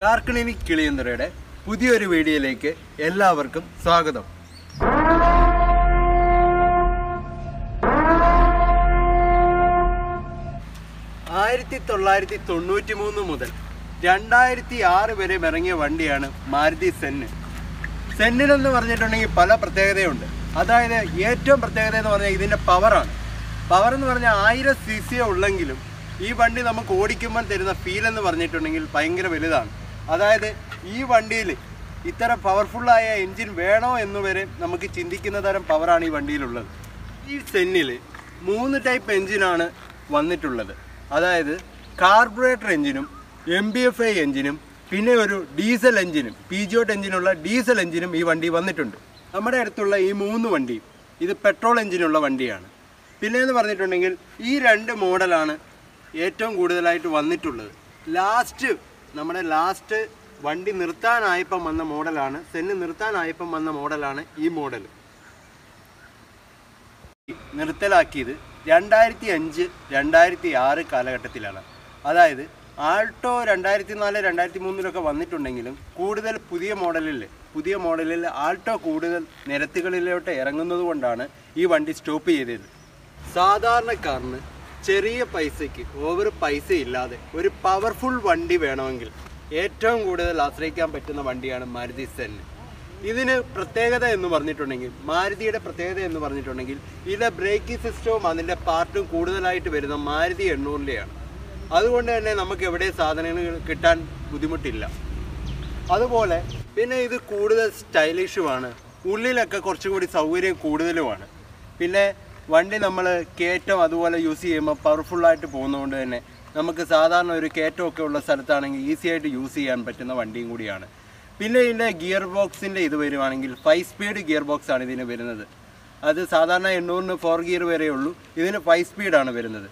കാർക്കിണിനി കിളിയന്തരയുടെ പുതിയൊരു വീഡിയോയിലേക്ക് എല്ലാവർക്കും സ്വാഗതം ആയിരത്തി തൊള്ളായിരത്തി തൊണ്ണൂറ്റി മൂന്ന് മുതൽ രണ്ടായിരത്തി ആറ് വരെ ഇറങ്ങിയ വണ്ടിയാണ് മാരുതി സെന്ന് സെന്നിനെന്ന് പറഞ്ഞിട്ടുണ്ടെങ്കിൽ പല പ്രത്യേകതയുണ്ട് അതായത് ഏറ്റവും പ്രത്യേകത എന്ന് പറഞ്ഞാൽ ഇതിൻ്റെ പവറാണ് പവർ എന്ന് പറഞ്ഞാൽ ആയിരം സി സി ഉള്ളെങ്കിലും ഈ വണ്ടി നമുക്ക് ഓടിക്കുമ്പോൾ തരുന്ന ഫീൽ എന്ന് പറഞ്ഞിട്ടുണ്ടെങ്കിൽ ഭയങ്കര വലുതാണ് അതായത് ഈ വണ്ടിയിൽ ഇത്ര പവർഫുള്ളായ എൻജിൻ വേണോ എന്ന് വരെ നമുക്ക് ചിന്തിക്കുന്ന തരം പവറാണ് ഈ വണ്ടിയിലുള്ളത് ഈ സെന്നിൽ മൂന്ന് ടൈപ്പ് എൻജിനാണ് വന്നിട്ടുള്ളത് അതായത് കാർബറേറ്റർ എൻജിനും എം ബി എഫ് ഐ എൻജിനും പിന്നെ ഒരു ഡീസൽ എൻജിനും പി ജിയോട്ട് എൻജിനുള്ള ഡീസൽ എൻജിനും ഈ വണ്ടി വന്നിട്ടുണ്ട് നമ്മുടെ അടുത്തുള്ള ഈ മൂന്ന് വണ്ടിയും ഇത് പെട്രോൾ എൻജിനുള്ള വണ്ടിയാണ് പിന്നെ എന്ന് പറഞ്ഞിട്ടുണ്ടെങ്കിൽ ഈ രണ്ട് മോഡലാണ് ഏറ്റവും കൂടുതലായിട്ട് വന്നിട്ടുള്ളത് ലാസ്റ്റ് നമ്മുടെ ലാസ്റ്റ് വണ്ടി നിർത്താനായപ്പം വന്ന മോഡലാണ് സെന്ന് നിർത്താനായപ്പം വന്ന മോഡലാണ് ഈ മോഡൽ നിർത്തലാക്കിയത് രണ്ടായിരത്തി അഞ്ച് രണ്ടായിരത്തി ആറ് കാലഘട്ടത്തിലാണ് അതായത് ആൾട്ടോ രണ്ടായിരത്തി നാല് രണ്ടായിരത്തി മൂന്നിലൊക്കെ വന്നിട്ടുണ്ടെങ്കിലും കൂടുതൽ പുതിയ മോഡലിൽ പുതിയ മോഡലിൽ ആൾട്ടോ കൂടുതൽ നിരത്തുകളിലോട്ട് ഇറങ്ങുന്നത് കൊണ്ടാണ് ഈ വണ്ടി സ്റ്റോപ്പ് ചെയ്തത് സാധാരണക്കാരന് ചെറിയ പൈസയ്ക്ക് ഓവർ പൈസ ഇല്ലാതെ ഒരു പവർഫുൾ വണ്ടി വേണമെങ്കിൽ ഏറ്റവും കൂടുതൽ ആശ്രയിക്കാൻ പറ്റുന്ന വണ്ടിയാണ് മാരുതി സെൻ ഇതിന് പ്രത്യേകത എന്ന് പറഞ്ഞിട്ടുണ്ടെങ്കിൽ മാരുതിയുടെ പ്രത്യേകത എന്ന് പറഞ്ഞിട്ടുണ്ടെങ്കിൽ ഇതിലെ ബ്രേക്കിംഗ് സിസ്റ്റവും അതിൻ്റെ പാർട്ടും കൂടുതലായിട്ട് വരുന്ന മാരുതി എണ്ണൂറിൻ്റെയാണ് അതുകൊണ്ട് തന്നെ നമുക്ക് എവിടെ സാധനങ്ങൾ കിട്ടാൻ ബുദ്ധിമുട്ടില്ല അതുപോലെ പിന്നെ ഇത് കൂടുതൽ സ്റ്റൈലിഷുമാണ് ഉള്ളിലൊക്കെ കുറച്ചും കൂടി സൗകര്യം കൂടുതലുമാണ് പിന്നെ വണ്ടി നമ്മൾ കയറ്റം അതുപോലെ യൂസ് ചെയ്യുമ്പോൾ പവർഫുള്ളായിട്ട് പോകുന്നതുകൊണ്ട് തന്നെ നമുക്ക് സാധാരണ ഒരു കയറ്റമൊക്കെ ഉള്ള സ്ഥലത്താണെങ്കിൽ ഈസി ആയിട്ട് യൂസ് ചെയ്യാൻ പറ്റുന്ന വണ്ടിയും കൂടിയാണ് പിന്നെ ഇതിൻ്റെ ഗിയർ ബോക്സിൻ്റെ ഇത് വരുവാണെങ്കിൽ ഫൈവ് സ്പീഡ് ഗിയർ ബോക്സ് ആണ് ഇതിന് വരുന്നത് അത് സാധാരണ എണ്ണൂറിന് ഫോർ ഗിയർ വരെ ഉള്ളൂ ഇതിന് ഫൈവ് സ്പീഡാണ് വരുന്നത്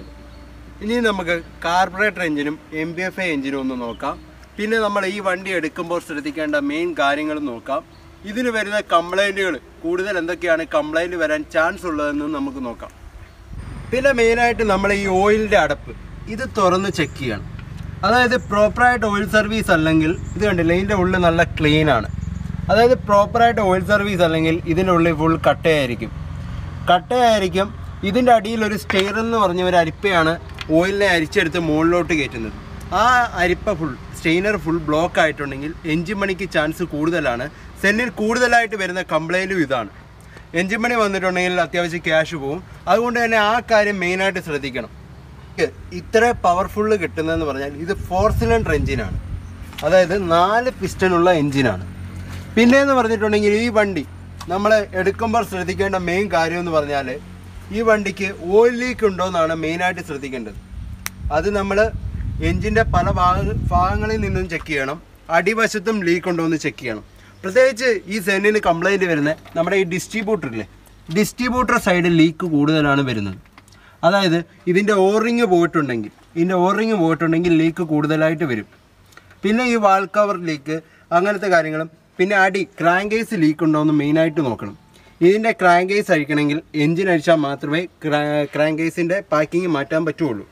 ഇനി നമുക്ക് കാർബറേറ്റർ എഞ്ചിനും എം ബി എഫ് ഐ എഞ്ചിനും ഒന്ന് നോക്കാം പിന്നെ നമ്മൾ ഈ വണ്ടി എടുക്കുമ്പോൾ ശ്രദ്ധിക്കേണ്ട മെയിൻ കാര്യങ്ങൾ നോക്കാം ഇതിന് വരുന്ന കംപ്ലൈൻറ്റുകൾ കൂടുതൽ എന്തൊക്കെയാണ് കംപ്ലൈൻറ്റ് വരാൻ ചാൻസ് ഉള്ളതെന്നും നമുക്ക് നോക്കാം പിന്നെ മെയിനായിട്ട് നമ്മൾ ഈ ഓയിലിൻ്റെ അടപ്പ് ഇത് തുറന്ന് ചെക്ക് ചെയ്യണം അതായത് പ്രോപ്പറായിട്ട് ഓയിൽ സർവീസ് അല്ലെങ്കിൽ ഇത് കണ്ടില്ല ഇതിൻ്റെ ഉള്ളിൽ നല്ല ക്ലീൻ ആണ് അതായത് പ്രോപ്പറായിട്ട് ഓയിൽ സർവീസ് അല്ലെങ്കിൽ ഇതിൻ്റെ ഉള്ളിൽ ഫുൾ കട്ടയായിരിക്കും കട്ടയായിരിക്കും ഇതിൻ്റെ അടിയിൽ ഒരു സ്റ്റെയർ എന്ന് പറഞ്ഞ ഒരു അരിപ്പയാണ് ഓയിലിനെ അരിച്ചെടുത്ത് മുകളിലോട്ട് കയറ്റുന്നത് ആ അരിപ്പ ഫുൾ സ്റ്റെയിനർ ഫുൾ ബ്ലോക്ക് ആയിട്ടുണ്ടെങ്കിൽ എഞ്ചിൻ മണിക്ക് ചാൻസ് കൂടുതലാണ് സെന്നിൽ കൂടുതലായിട്ട് വരുന്ന കംപ്ലൈൻറ്റും ഇതാണ് എഞ്ചിൻ മണി വന്നിട്ടുണ്ടെങ്കിൽ അത്യാവശ്യം ക്യാഷ് പോകും അതുകൊണ്ട് തന്നെ ആ കാര്യം മെയിനായിട്ട് ശ്രദ്ധിക്കണം ഇത്ര പവർഫുള്ള് കിട്ടുന്നതെന്ന് പറഞ്ഞാൽ ഇത് ഫോർ സിലിണ്ടർ എഞ്ചിനാണ് അതായത് നാല് പിസ്റ്റനുള്ള എഞ്ചിനാണ് പിന്നെ എന്ന് പറഞ്ഞിട്ടുണ്ടെങ്കിൽ ഈ വണ്ടി നമ്മൾ എടുക്കുമ്പോൾ ശ്രദ്ധിക്കേണ്ട മെയിൻ കാര്യം എന്ന് പറഞ്ഞാൽ ഈ വണ്ടിക്ക് ഓയിൽ ലീക്ക് ഉണ്ടോ എന്നാണ് മെയിനായിട്ട് ശ്രദ്ധിക്കേണ്ടത് അത് നമ്മൾ എഞ്ചിൻ്റെ പല ഭാഗ ഭാഗങ്ങളിൽ നിന്നും ചെക്ക് ചെയ്യണം അടിവശത്തും ലീക്ക് ഉണ്ടോ എന്ന് ചെക്ക് ചെയ്യണം പ്രത്യേകിച്ച് ഈ സെന്നിന് കംപ്ലൈൻറ്റ് വരുന്നത് നമ്മുടെ ഈ ഡിസ്ട്രിബ്യൂട്ടറില്ലേ ഡിസ്ട്രിബ്യൂട്ടർ സൈഡിൽ ലീക്ക് കൂടുതലാണ് വരുന്നത് അതായത് ഇതിൻ്റെ ഓറിങ് പോയിട്ടുണ്ടെങ്കിൽ ഇതിൻ്റെ ഓറിങ് പോയിട്ടുണ്ടെങ്കിൽ ലീക്ക് കൂടുതലായിട്ട് വരും പിന്നെ ഈ വാൾ കവർ ലീക്ക് അങ്ങനത്തെ കാര്യങ്ങളും പിന്നെ അടി ക്രാങ്കേസ് ലീക്ക് ഉണ്ടോ എന്ന് മെയിനായിട്ട് നോക്കണം ഇതിൻ്റെ ക്രാങ്കേസ് അഴിക്കണമെങ്കിൽ എഞ്ചിൻ അഴിച്ചാൽ മാത്രമേ ക്രാങ്കേസിൻ്റെ പാക്കിങ് മാറ്റാൻ പറ്റുള്ളൂ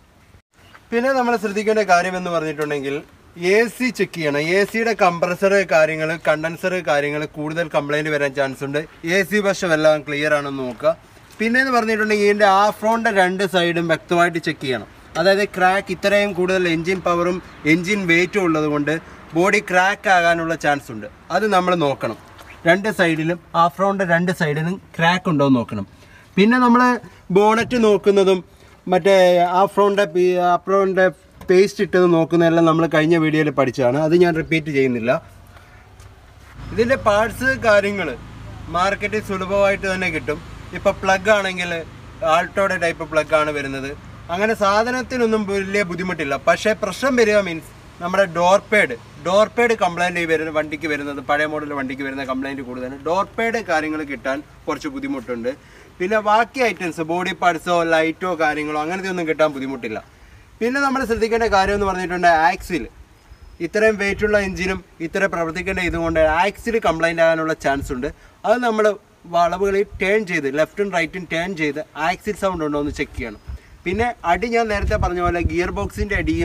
പിന്നെ നമ്മൾ ശ്രദ്ധിക്കേണ്ട കാര്യം എന്ന് പറഞ്ഞിട്ടുണ്ടെങ്കിൽ എ സി ചെക്ക് ചെയ്യണം എ സിയുടെ കംപ്രസർ കാര്യങ്ങൾ കണ്ടൻസർ കാര്യങ്ങൾ കൂടുതൽ കംപ്ലൈൻറ്റ് വരാൻ ചാൻസ് ഉണ്ട് എ സി വശം എല്ലാം ക്ലിയർ ആണെന്ന് നോക്കുക പിന്നെ എന്ന് പറഞ്ഞിട്ടുണ്ടെങ്കിൽ ഇതിൻ്റെ ആ ഫ്രോണിൻ്റെ രണ്ട് സൈഡും വ്യക്തമായിട്ട് ചെക്ക് ചെയ്യണം അതായത് ക്രാക്ക് ഇത്രയും കൂടുതൽ എൻജിൻ പവറും എൻജിൻ വെയിറ്റും ഉള്ളത് കൊണ്ട് ബോഡി ക്രാക്ക് ആകാനുള്ള ചാൻസ് ഉണ്ട് അത് നമ്മൾ നോക്കണം രണ്ട് സൈഡിലും ആ ഫ്രോണിൻ്റെ രണ്ട് സൈഡിലും ക്രാക്ക് ഉണ്ടോ എന്ന് നോക്കണം പിന്നെ നമ്മൾ ബോണറ്റ് നോക്കുന്നതും മറ്റേ ആഫ്രോണിൻ്റെ ആഫ്രോണിൻ്റെ പേസ്റ്റ് ഇട്ടത് നോക്കുന്നതെല്ലാം നമ്മൾ കഴിഞ്ഞ വീഡിയോയിൽ പഠിച്ചതാണ് അത് ഞാൻ റിപ്പീറ്റ് ചെയ്യുന്നില്ല ഇതിൻ്റെ പാർട്സ് കാര്യങ്ങൾ മാർക്കറ്റിൽ സുലഭമായിട്ട് തന്നെ കിട്ടും ഇപ്പോൾ പ്ലഗ് ആണെങ്കിൽ ആൾട്ടോയുടെ ടൈപ്പ് പ്ലഗ് ആണ് വരുന്നത് അങ്ങനെ സാധനത്തിനൊന്നും വലിയ ബുദ്ധിമുട്ടില്ല പക്ഷേ പ്രശ്നം വരിക മീൻസ് നമ്മുടെ door pad door pad complaint വരുന്ന വണ്ടിക്ക് വരുന്നത് പഴയ മോഡൽ വണ്ടിക്ക് വരുന്ന കംപ്ലൈൻറ്റ് കൂടുതലാണ് ഡോർ പേഡ് കാര്യങ്ങൾ കിട്ടാൻ കുറച്ച് ബുദ്ധിമുട്ടുണ്ട് പിന്നെ ബാക്കി ഐറ്റംസ് ബോഡി പാർട്സോ ലൈറ്റോ കാര്യങ്ങളോ അങ്ങനത്തെ ഒന്നും കിട്ടാൻ ബുദ്ധിമുട്ടില്ല പിന്നെ നമ്മൾ ശ്രദ്ധിക്കേണ്ട കാര്യം എന്ന് പറഞ്ഞിട്ടുണ്ടെങ്കിൽ ആക്സിൽ ഇത്രയും വെയിറ്റുള്ള എഞ്ചിനും ഇത്ര പ്രവർത്തിക്കേണ്ട ഇതുകൊണ്ട് ആക്സിൽ കംപ്ലൈൻ്റ് ആകാനുള്ള ചാൻസ് ഉണ്ട് അത് നമ്മൾ വളവുകളിൽ ടേൺ ചെയ്ത് ലെഫ്റ്റും റൈറ്റും ടേൺ ചെയ്ത് ആക്സിൽ സൗണ്ട് ഉണ്ടോ എന്ന് ചെക്ക് ചെയ്യണം പിന്നെ അടി ഞാൻ നേരത്തെ പറഞ്ഞ പോലെ ഗിയർ ബോക്സിൻ്റെ അടിയും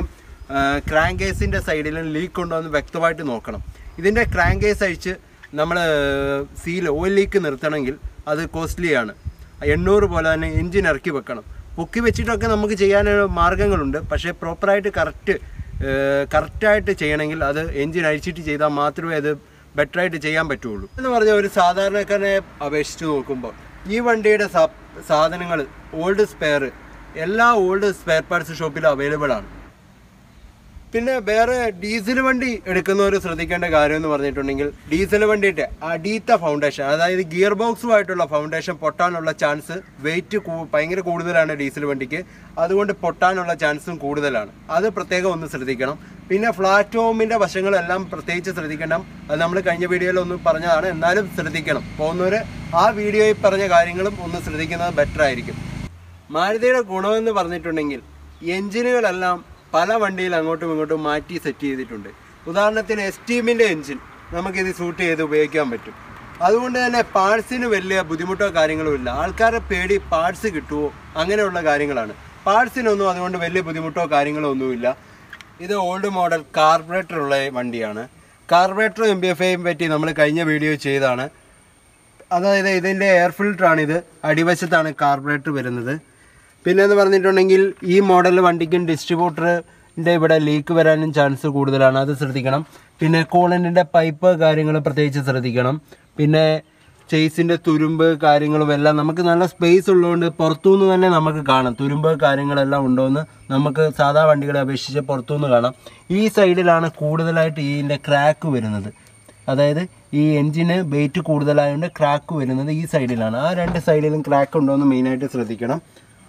ക്രാങ്ക് കേസിൻ്റെ സൈഡിലും ലീക്ക് ഉണ്ടോ എന്ന് വ്യക്തമായിട്ട് നോക്കണം ഇതിൻ്റെ ക്രാങ്ക് കേസ് അഴിച്ച് നമ്മൾ സീൽ ഓയിൽ ലീക്ക് നിർത്തണമെങ്കിൽ അത് കോസ്റ്റ്ലി ആണ് എണ്ണൂറ് പോലെ തന്നെ എഞ്ചിൻ ഇറക്കി വെക്കണം പൊക്കി വെച്ചിട്ടൊക്കെ നമുക്ക് ചെയ്യാൻ മാർഗ്ഗങ്ങളുണ്ട് പക്ഷേ പ്രോപ്പറായിട്ട് കറക്റ്റ് കറക്റ്റായിട്ട് ചെയ്യണമെങ്കിൽ അത് എഞ്ചിൻ അഴിച്ചിട്ട് ചെയ്താൽ മാത്രമേ അത് ബെറ്ററായിട്ട് ചെയ്യാൻ പറ്റുള്ളൂ എന്ന് പറഞ്ഞാൽ ഒരു സാധാരണക്കാരനെ അപേക്ഷിച്ച് നോക്കുമ്പോൾ ഈ വണ്ടിയുടെ സാധനങ്ങൾ ഓൾഡ് സ്പെയർ എല്ലാ ഓൾഡ് സ്പെയർ പാർട്സ് ഷോപ്പിലും അവൈലബിൾ ആണ് പിന്നെ വേറെ ഡീസൽ വണ്ടി എടുക്കുന്നവർ ശ്രദ്ധിക്കേണ്ട കാര്യം എന്ന് പറഞ്ഞിട്ടുണ്ടെങ്കിൽ ഡീസൽ വണ്ടിയുടെ അടിയത്തെ ഫൗണ്ടേഷൻ അതായത് ഗിയർ ബോക്സുമായിട്ടുള്ള ഫൗണ്ടേഷൻ പൊട്ടാനുള്ള ചാൻസ് വെയിറ്റ് ഭയങ്കര കൂടുതലാണ് ഡീസൽ വണ്ടിക്ക് അതുകൊണ്ട് പൊട്ടാനുള്ള ചാൻസും കൂടുതലാണ് അത് പ്രത്യേകം ഒന്ന് ശ്രദ്ധിക്കണം പിന്നെ പ്ലാറ്റ്ഫോമിൻ്റെ വശങ്ങളെല്ലാം പ്രത്യേകിച്ച് ശ്രദ്ധിക്കണം അത് നമ്മൾ കഴിഞ്ഞ വീഡിയോയിൽ ഒന്ന് പറഞ്ഞതാണ് എന്നാലും ശ്രദ്ധിക്കണം പോകുന്നവർ ആ വീഡിയോയിൽ പറഞ്ഞ കാര്യങ്ങളും ഒന്ന് ശ്രദ്ധിക്കുന്നത് ബെറ്റർ ആയിരിക്കും മാരുതിയുടെ ഗുണമെന്ന് പറഞ്ഞിട്ടുണ്ടെങ്കിൽ എഞ്ചിനുകളെല്ലാം പല വണ്ടിയിൽ അങ്ങോട്ടും ഇങ്ങോട്ടും മാറ്റി സെറ്റ് ചെയ്തിട്ടുണ്ട് ഉദാഹരണത്തിന് എസ് ടീമിൻ്റെ എഞ്ചിൻ നമുക്കിത് സൂട്ട് ചെയ്ത് ഉപയോഗിക്കാൻ പറ്റും അതുകൊണ്ട് തന്നെ പാർട്സിന് വലിയ ബുദ്ധിമുട്ടോ കാര്യങ്ങളോ ഇല്ല ആൾക്കാരെ പേടി പാർട്സ് കിട്ടുമോ അങ്ങനെയുള്ള കാര്യങ്ങളാണ് പാർട്സിനൊന്നും അതുകൊണ്ട് വലിയ ബുദ്ധിമുട്ടോ കാര്യങ്ങളോ ഒന്നുമില്ല ഇത് ഓൾഡ് മോഡൽ കാർബറേറ്റർ ഉള്ള വണ്ടിയാണ് കാർബറേറ്റർ എം ബി എഫ് ഐയും പറ്റി നമ്മൾ കഴിഞ്ഞ വീഡിയോ ചെയ്താണ് അതായത് ഇതിൻ്റെ എയർ ഫിൽറ്ററാണ് ഇത് അടിവശത്താണ് കാർബറേറ്റർ വരുന്നത് പിന്നെ എന്ന് പറഞ്ഞിട്ടുണ്ടെങ്കിൽ ഈ മോഡൽ വണ്ടിക്കും ഡിസ്ട്രിബ്യൂട്ടറിൻ്റെ ഇവിടെ ലീക്ക് വരാനും ചാൻസ് കൂടുതലാണ് അത് ശ്രദ്ധിക്കണം പിന്നെ കൂളൻറ്റിൻ്റെ പൈപ്പ് കാര്യങ്ങൾ പ്രത്യേകിച്ച് ശ്രദ്ധിക്കണം പിന്നെ ചേസിൻ്റെ തുരുമ്പ് കാര്യങ്ങളും എല്ലാം നമുക്ക് നല്ല സ്പേസ് ഉള്ളതുകൊണ്ട് പുറത്തുനിന്ന് തന്നെ നമുക്ക് കാണാം തുരുമ്പ് കാര്യങ്ങളെല്ലാം ഉണ്ടോയെന്ന് നമുക്ക് സാധാ വണ്ടികളെ അപേക്ഷിച്ച് പുറത്തുനിന്ന് കാണാം ഈ സൈഡിലാണ് കൂടുതലായിട്ട് ഇതിൻ്റെ ക്രാക്ക് വരുന്നത് അതായത് ഈ എൻജിന് വെയിറ്റ് കൂടുതലായതുകൊണ്ട് ക്രാക്ക് വരുന്നത് ഈ സൈഡിലാണ് ആ രണ്ട് സൈഡിലും ക്രാക്ക് ഉണ്ടോ എന്ന് മെയിനായിട്ട് ശ്രദ്ധിക്കണം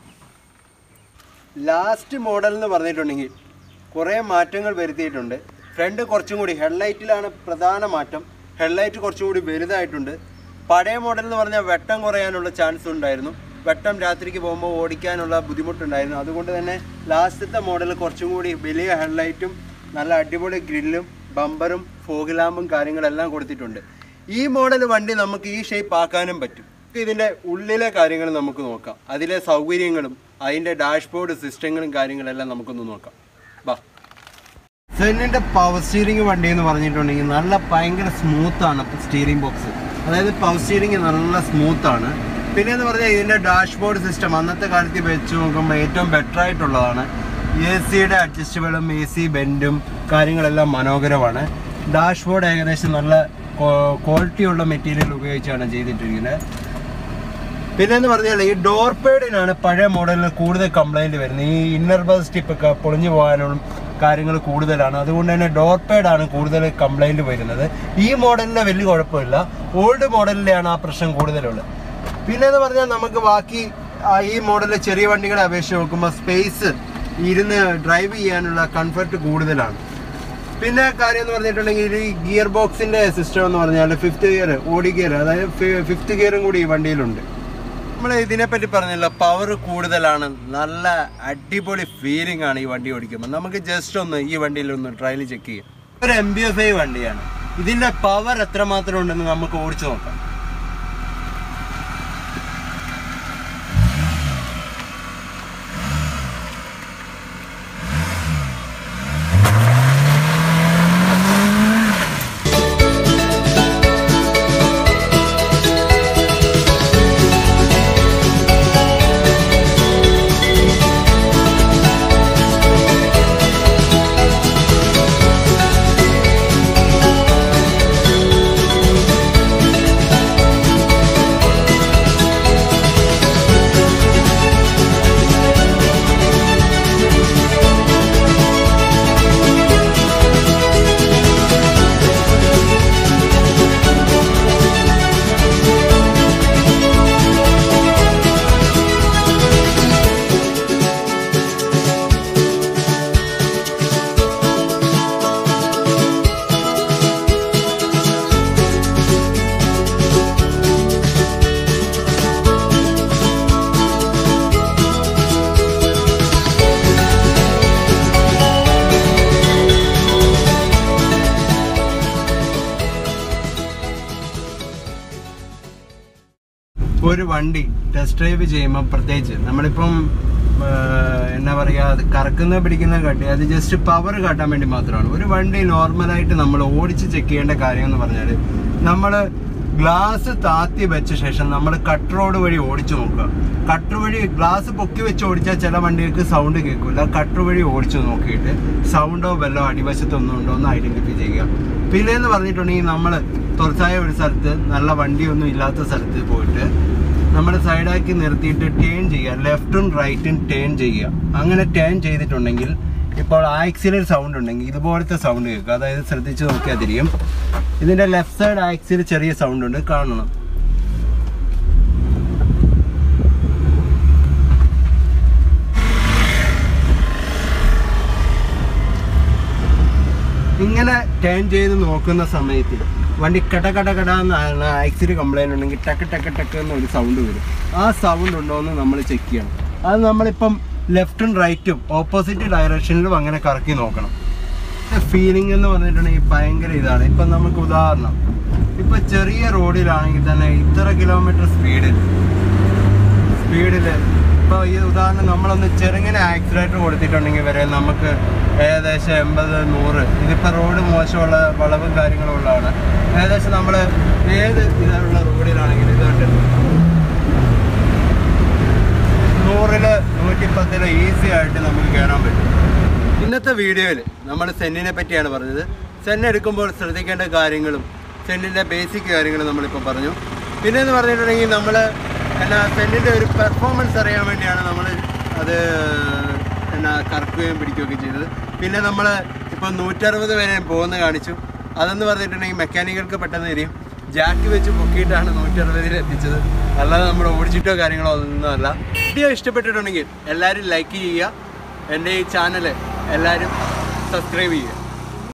ലാസ്റ്റ് മോഡൽ എന്ന് പറഞ്ഞിട്ടുണ്ടെങ്കിൽ കുറേ മാറ്റങ്ങൾ വരുത്തിയിട്ടുണ്ട് ഫ്രണ്ട് കുറച്ചും കൂടി ഹെഡ്ലൈറ്റിലാണ് പ്രധാന മാറ്റം ഹെഡ്ലൈറ്റ് കുറച്ചും കൂടി വലുതായിട്ടുണ്ട് പഴയ മോഡൽ എന്ന് പറഞ്ഞാൽ വെട്ടം കുറയാനുള്ള ചാൻസ് ഉണ്ടായിരുന്നു വെട്ടം രാത്രിക്ക് പോകുമ്പോൾ ഓടിക്കാനുള്ള ബുദ്ധിമുട്ടുണ്ടായിരുന്നു അതുകൊണ്ട് തന്നെ ലാസ്റ്റത്തെ മോഡൽ കുറച്ചും കൂടി വലിയ ഹെഡ്ലൈറ്റും നല്ല അടിപൊളി ഗ്രില്ലും ബമ്പറും ഫോഗ് ലാമ്പും കാര്യങ്ങളെല്ലാം കൊടുത്തിട്ടുണ്ട് ഈ മോഡൽ വണ്ടി നമുക്ക് ഈ ഷേപ്പ് ആക്കാനും പറ്റും ഇതിൻ്റെ ഉള്ളിലെ കാര്യങ്ങൾ നമുക്ക് നോക്കാം അതിലെ സൗകര്യങ്ങളും അതിൻ്റെ ഡാഷ്ബോർഡ് സിസ്റ്റങ്ങളും കാര്യങ്ങളെല്ലാം നമുക്കൊന്ന് നോക്കാം ബാ സെന്നിൻ്റെ പവർ സ്റ്റിയറിംഗ് വണ്ടി എന്ന് പറഞ്ഞിട്ടുണ്ടെങ്കിൽ നല്ല ഭയങ്കര സ്മൂത്താണ് സ്റ്റിയറിംഗ് ബോക്സ് അതായത് പവർ സ്റ്റിയറിംഗ് നല്ല സ്മൂത്താണ് പിന്നെ എന്ന് പറഞ്ഞാൽ ഇതിൻ്റെ ഡാഷ്ബോർഡ് സിസ്റ്റം അന്നത്തെ കാലത്ത് വെച്ച് നോക്കുമ്പോൾ ഏറ്റവും ബെറ്റർ ആയിട്ടുള്ളതാണ് എ സിയുടെ അഡ്ജസ്റ്റബിളും എ സി ബെൻഡും കാര്യങ്ങളെല്ലാം മനോഹരമാണ് ഡാഷ്ബോർഡ് ഏകദേശം നല്ല ക്വാളിറ്റിയുള്ള മെറ്റീരിയൽ ഉപയോഗിച്ചാണ് ചെയ്തിട്ടിരിക്കുന്നത് പിന്നെ എന്ന് പറഞ്ഞാൽ ഈ ഡോർ പേഡിനാണ് പഴയ മോഡലിന് കൂടുതൽ കംപ്ലൈന്റ് വരുന്നത് ഈ ഇന്നർ ബസ് സ്റ്റിപ്പ് ഒക്കെ പൊളിഞ്ഞു പോകാനുള്ള കാര്യങ്ങൾ കൂടുതലാണ് അതുകൊണ്ട് തന്നെ ഡോർ പേഡാണ് കൂടുതൽ കംപ്ലൈന്റ് വരുന്നത് ഈ മോഡലിന് വലിയ കുഴപ്പമില്ല ഓൾഡ് മോഡലിലാണ് ആ പ്രശ്നം കൂടുതലുള്ളത് പിന്നെ എന്ന് പറഞ്ഞാൽ നമുക്ക് ബാക്കി ആ ഈ മോഡലിലെ ചെറിയ വണ്ടികളെ അപേക്ഷിച്ച് നോക്കുമ്പോൾ സ്പേസ് ഇരുന്ന് ഡ്രൈവ് ചെയ്യാനുള്ള കംഫർട്ട് കൂടുതലാണ് പിന്നെ കാര്യം എന്ന് പറഞ്ഞിട്ടുണ്ടെങ്കിൽ ഈ ഗിയർ ബോക്സിന്റെ സിസ്റ്റം എന്ന് പറഞ്ഞാൽ ഫിഫ്ത്ത് ഗിയർ ഓടി ഗിയർ അതായത് ഫിഫ്ത്ത് ഗിയറും കൂടി ഈ വണ്ടിയിലുണ്ട് നമ്മൾ ഇതിനെപ്പറ്റി പറഞ്ഞല്ലോ പവർ കൂടുതലാണ് നല്ല അടിപൊളി ഫീലിംഗ് ആണ് ഈ വണ്ടി ഓടിക്കുമ്പോൾ നമുക്ക് ജസ്റ്റ് ഒന്ന് ഈ വണ്ടിയിൽ ഒന്ന് ട്രയൽ ചെക്ക് ചെയ്യാം ഒരു എം ബി എഫ് ഐ വണ്ടിയാണ് ഇതിന്റെ പവർ എത്രമാത്രം ഉണ്ടെന്ന് നമുക്ക് ഓടിച്ചു നോക്കാം ഒരു വണ്ടി ടെസ്റ്റ് ഡ്രൈവ് ചെയ്യുമ്പോൾ പ്രത്യേകിച്ച് നമ്മളിപ്പം എന്നാ പറയുക അത് കറക്കുന്ന പിടിക്കുന്ന കട്ടി അത് ജസ്റ്റ് പവർ കാട്ടാൻ വേണ്ടി മാത്രമാണ് ഒരു വണ്ടി നോർമലായിട്ട് നമ്മൾ ഓടിച്ച് ചെക്ക് ചെയ്യേണ്ട കാര്യം എന്ന് പറഞ്ഞാൽ നമ്മൾ ഗ്ലാസ് താത്തി വെച്ച ശേഷം നമ്മൾ കട്ട് റോഡ് വഴി ഓടിച്ചു നോക്കുക കട്ടർ വഴി ഗ്ലാസ് പൊക്കി വെച്ച് ഓടിച്ചാൽ ചില വണ്ടികൾക്ക് സൗണ്ട് കേൾക്കില്ല കട്ടർ വഴി ഓടിച്ചു നോക്കിയിട്ട് സൗണ്ടോ വല്ലോ അടിവശത്തൊന്നും ഉണ്ടോ എന്ന് ഐഡന്റിഫൈ ചെയ്യുക പിന്നെ എന്ന് പറഞ്ഞിട്ടുണ്ടെങ്കിൽ നമ്മൾ തുറച്ചായ ഒരു സ്ഥലത്ത് നല്ല വണ്ടിയൊന്നും ഇല്ലാത്ത സ്ഥലത്ത് പോയിട്ട് നമ്മൾ സൈഡാക്കി നിർത്തിയിട്ട് ടേൺ ചെയ്യുക ലെഫ്റ്റും റൈറ്റും ടേൺ ചെയ്യുക അങ്ങനെ ടേൺ ചെയ്തിട്ടുണ്ടെങ്കിൽ ഇപ്പോൾ ആക്സിലർ സൗണ്ട് ഉണ്ടെങ്കിൽ ഇതുപോലത്തെ സൗണ്ട് കേൾക്കുക അതായത് ശ്രദ്ധിച്ച് നോക്കിയാൽ തിരിയും ഇതിൻ്റെ ലെഫ്റ്റ് സൈഡ് ആക്സിൽ ചെറിയ സൗണ്ട് ഉണ്ട് കാണണം ഇങ്ങനെ ടേൺ ചെയ്ത് നോക്കുന്ന സമയത്ത് വണ്ടി കട കട കട എന്നാണ് ആക്സിൽ കംപ്ലൈൻറ്റ് ഉണ്ടെങ്കിൽ ടക്ക് ടക്ക് ടക്ക് എന്നൊരു സൗണ്ട് വരും ആ സൗണ്ട് ഉണ്ടോ എന്ന് നമ്മൾ ചെക്ക് ചെയ്യണം അത് നമ്മളിപ്പം ലെഫ്റ്റും റൈറ്റും ഓപ്പോസിറ്റ് ഡയറക്ഷനിലും അങ്ങനെ കറക്കി നോക്കണം ഫീലിംഗ് എന്ന് പറഞ്ഞിട്ടുണ്ടെങ്കിൽ ഭയങ്കര ഇതാണ് ഇപ്പം നമുക്ക് ഉദാഹരണം ഇപ്പം ചെറിയ റോഡിലാണെങ്കിൽ തന്നെ ഇത്ര കിലോമീറ്റർ സ്പീഡിൽ സ്പീഡിൽ ഇപ്പോൾ ഈ ഉദാഹരണം നമ്മളൊന്ന് ചെറുങ്ങനെ ആക്സിലേറ്റർ കൊടുത്തിട്ടുണ്ടെങ്കിൽ വരെ നമുക്ക് ഏകദേശം എൺപത് നൂറ് ഇതിപ്പോൾ റോഡ് മോശമുള്ള വളവും കാര്യങ്ങളും ഉള്ളതാണ് ഏകദേശം നമ്മൾ ഏത് ഇതിലുള്ള റോഡിലാണെങ്കിലും ഇത് കണ്ടിട്ടുണ്ട് നൂറില് നൂറ്റിപ്പത്തില് ഈസി ആയിട്ട് നമുക്ക് കയറാൻ പറ്റും ഇന്നത്തെ വീഡിയോയിൽ നമ്മൾ സെന്നിനെ പറ്റിയാണ് പറഞ്ഞത് സെൻ എടുക്കുമ്പോൾ ശ്രദ്ധിക്കേണ്ട കാര്യങ്ങളും സെന്നിൻ്റെ ബേസിക് കാര്യങ്ങളും നമ്മളിപ്പോൾ പറഞ്ഞു പിന്നെ എന്ന് പറഞ്ഞിട്ടുണ്ടെങ്കിൽ നമ്മൾ എന്നാ സെന്നിൻ്റെ ഒരു പെർഫോമൻസ് അറിയാൻ വേണ്ടിയാണ് നമ്മൾ അത് എന്നാ കറക്കുകയും പിടിക്കുകയൊക്കെ ചെയ്തത് പിന്നെ നമ്മൾ ഇപ്പം നൂറ്ററുപത് വരെ പോകുന്ന കാണിച്ചു അതെന്ന് പറഞ്ഞിട്ടുണ്ടെങ്കിൽ മെക്കാനിക്കൾക്ക് പെട്ടെന്ന് തരും ജാക്ക് വെച്ച് പൊക്കിയിട്ടാണ് നൂറ്ററുപതിൽ എത്തിച്ചത് അല്ലാതെ നമ്മൾ ഓടിച്ചിട്ടോ കാര്യങ്ങളോ ഒന്നും അല്ല വീഡിയോ ഇഷ്ടപ്പെട്ടിട്ടുണ്ടെങ്കിൽ എല്ലാവരും ലൈക്ക് ചെയ്യുക എൻ്റെ ഈ ചാനൽ എല്ലാവരും സബ്സ്ക്രൈബ് ചെയ്യുക